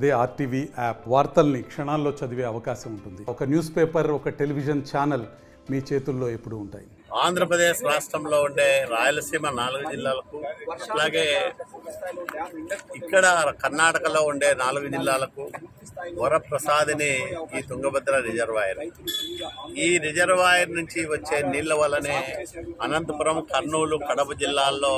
అదే RTV app వార్తల్ని క్షణాల్లో చదివే అవకాశం ఉంటుంది ఒక న్యూస్ పేపర్ ఒక టెలివిజన్ ఛానల్ మీ చేతుల్లో ఎప్పుడూ ఉంటాయి ఆంధ్రప్రదేశ్ రాష్ట్రంలో ఉండే రాయలసీమ నాలుగు జిల్లాలకు అలాగే ఇక్కడ కర్ణాటకలో ఉండే నాలుగు జిల్లాలకు వరప్రసాదిని ఈ తుంగభద్ర రిజర్వాయర్ ఈ రిజర్వాయర్ నుంచి వచ్చే నీళ్ల వల్లనే అనంతపురం కర్నూలు కడప జిల్లాల్లో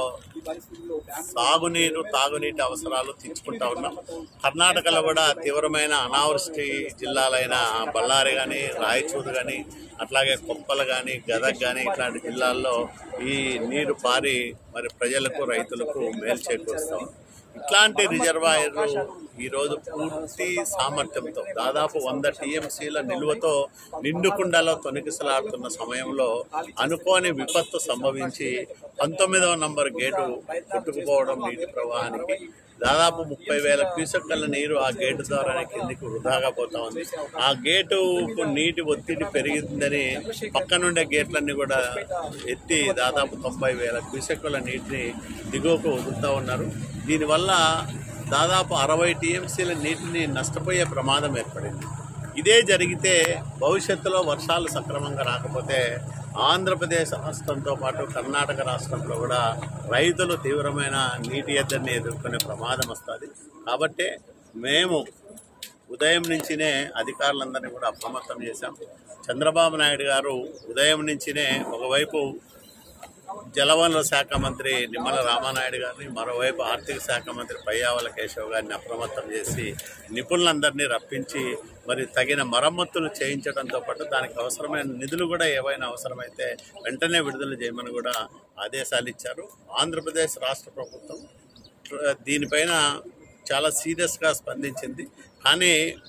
సాగునీరు తాగునీటి అవసరాలు తీర్చుకుంటా ఉన్నాం కర్ణాటకలో కూడా తీవ్రమైన అనావృష్టి జిల్లాలైన బళ్ళారి కానీ రాయచూరు కానీ అట్లాగే కొప్పలు కానీ గదగ్ కానీ ఇట్లాంటి జిల్లాల్లో ఈ నీరు పారి మరి ప్రజలకు రైతులకు మేలు చేకూరుస్తాం ఇట్లాంటి రిజర్వాయర్లు ఈరోజు పూర్తి సామర్థ్యంతో దాదాపు వంద టీఎంసీల నిల్వతో నిండుకుండలో తొనికిసలాడుతున్న సమయంలో అనుకోని విపత్తు సంభవించి పంతొమ్మిదవ నంబర్ గేటు కొట్టుకుపోవడం నీటి ప్రవాహానికి దాదాపు ముప్పై వేల క్యూసెక్కల నీరు ఆ గేటు ద్వారానే కిందికి వృధాగా పోతా ఉంది ఆ గేటుకు నీటి ఒత్తిడి పెరిగిందని పక్కనుండే గేట్లన్నీ కూడా ఎత్తి దాదాపు తొంభై వేల క్యూసెక్కుల నీటిని దిగువకు వదులుతూ ఉన్నారు దీనివల్ల దాదాపు అరవై టీఎంసీల నీటిని నష్టపోయే ప్రమాదం ఏర్పడింది ఇదే జరిగితే భవిష్యత్తులో వర్షాలు సక్రమంగా రాకపోతే ఆంధ్రప్రదేశ్ రాష్ట్రంతో పాటు కర్ణాటక రాష్ట్రంలో కూడా రైతులు తీవ్రమైన నీటి ఎద్దడిని ఎదుర్కొనే ప్రమాదం వస్తుంది కాబట్టి మేము ఉదయం నుంచినే అధికారులందరినీ కూడా అప్రమత్తం చేశాం చంద్రబాబు నాయుడు గారు ఉదయం నుంచినే ఒకవైపు జలవనరుల శాఖ మంత్రి నిమ్మల రామానాయుడు గారిని మరోవైపు ఆర్థిక శాఖ మంత్రి పయ్యావల కేశవ్ గారిని అప్రమత్తం చేసి నిపుణులందరినీ రప్పించి మరి తగిన మరమ్మతులు చేయించడంతో పాటు దానికి అవసరమైన నిధులు కూడా ఏవైనా అవసరమైతే వెంటనే విడుదల చేయమని కూడా ఆదేశాలు ఇచ్చారు ఆంధ్రప్రదేశ్ రాష్ట్ర ప్రభుత్వం దీనిపైన చాలా సీరియస్గా స్పందించింది కానీ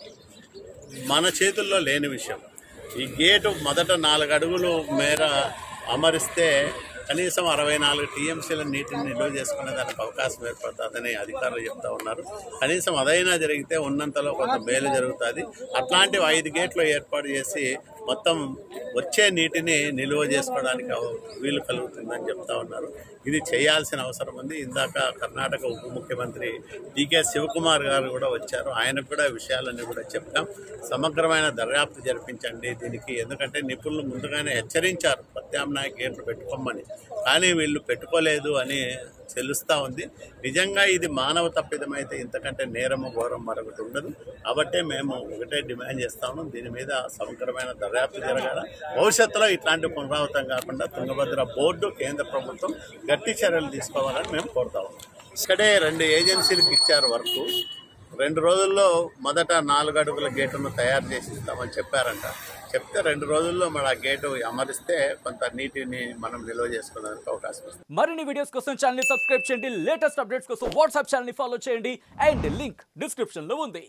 మన చేతుల్లో లేని విషయం ఈ గేటు మొదట నాలుగు అడుగులు మేర అమరిస్తే కనీసం అరవై నాలుగు టీఎంసీల నీటిని నిల్వ చేసుకునే దానికి అవకాశం ఏర్పడుతుందని అధికారులు చెప్తా ఉన్నారు కనీసం అదైనా జరిగితే ఉన్నంతలో కొంత మేలు జరుగుతుంది అట్లాంటివి ఐదు గేట్లు ఏర్పాటు చేసి మొత్తం వచ్చే నీటిని నిల్వ చేసుకోవడానికి అవ- వీలు కలుగుతుందని చెప్తా ఉన్నారు ఇది చేయాల్సిన అవసరం ఉంది ఇందాక కర్ణాటక ఉప ముఖ్యమంత్రి డికే శివకుమార్ గారు కూడా వచ్చారు ఆయనకు కూడా ఈ విషయాలన్నీ కూడా చెప్పాం సమగ్రమైన దర్యాప్తు జరిపించండి దీనికి ఎందుకంటే నిపుణులు ముందుగానే హెచ్చరించారు ప్రత్యామ్నాయ గేట్లు పెట్టుకోమని కానీ వీళ్ళు పెట్టుకోలేదు అని తెలుస్తూ ఉంది నిజంగా ఇది మానవ తప్పిదమైతే ఇంతకంటే నేరము ఘోరం మరొకటి ఉండదు కాబట్టే మేము ఒకటే డిమాండ్ చేస్తా ఉన్నాం దీని మీద సమగ్రమైన దర్యాప్తు జరగాల భవిష్యత్తులో ఇట్లాంటి పునరావృతం కాకుండా తుంగభద్ర బోర్డు కేంద్ర ప్రభుత్వం గట్టి చర్యలు తీసుకోవాలని మేము కోరుతా ఉన్నాం ఇక్కడే రెండు ఏజెన్సీలకు ఇచ్చారు వర్క్ రెండు రోజుల్లో మొదట నాలుగు అడుగుల గేటును తయారు చేసి ఇస్తామని చెప్పారంట చెప్తే రెండు రోజుల్లో మన ఆ గేటు అమరిస్తే కొంత నీటిని మనం నిల్వ చేసుకోవడానికి అవకాశం ఉంది మరిన్ని వీడియోస్ కోసం ఛానల్ ని సబ్స్క్రైబ్ చేయండి లేటెస్ట్ అప్డేట్స్ కోసం వాట్సాప్ ఛానల్ ని ఫాలో చేయండి అండ్ లింక్ డిస్క్రిప్షన్ లో ఉంది